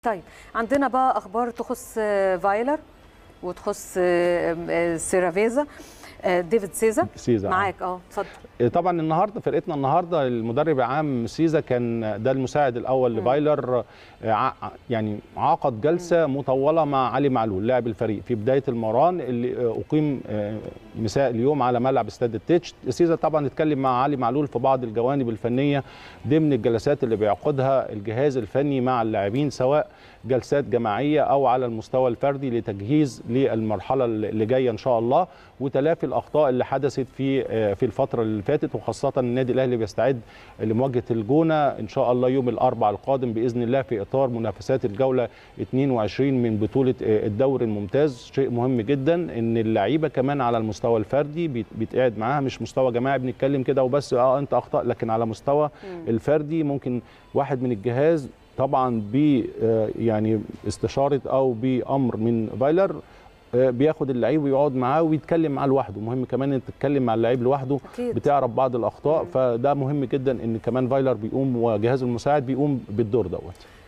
طيب عندنا بقى اخبار تخص آه، فايلر وتخص آه، آه، سيرافيزا آه، ديفيد سيزا سيزا معاك اه اتفضل طبعا النهارده فرقتنا النهارده المدرب العام سيزا كان ده المساعد الاول مم. لفايلر ع- يعني عقد جلسه مطوله مع علي معلول لاعب الفريق في بدايه المران اللي اقيم آه، مساء اليوم على ملعب استاد التتش سيزا طبعا اتكلم مع علي معلول في بعض الجوانب الفنيه ضمن الجلسات اللي بيعقدها الجهاز الفني مع اللاعبين سواء جلسات جماعيه او على المستوى الفردي لتجهيز للمرحله اللي جايه ان شاء الله وتلافي الاخطاء اللي حدثت في آه، في الفتره اللي فاتت وخاصه النادي الاهلي بيستعد لمواجهه الجونه ان شاء الله يوم الاربعاء القادم باذن الله في اطار منافسات الجوله 22 من بطوله آه، الدوري الممتاز شيء مهم جدا ان اللعيبه كمان على المستوى الفردي بيت- بيتقعد معاها مش مستوى جماعي بنتكلم كده وبس اه انت اخطا لكن على مستوى الفردي ممكن واحد من الجهاز طبعا ب آه، يعني استشاره او بامر من فايلر آه، بياخد اللعيب ويقعد معاه ويتكلم معاه لوحده مهم كمان ان تتكلم مع اللعيب لوحده اكيد بتعرف بعض الاخطاء فده مهم جدا ان كمان فايلر بيقوم وجهازه المساعد بيقوم بالدور دوت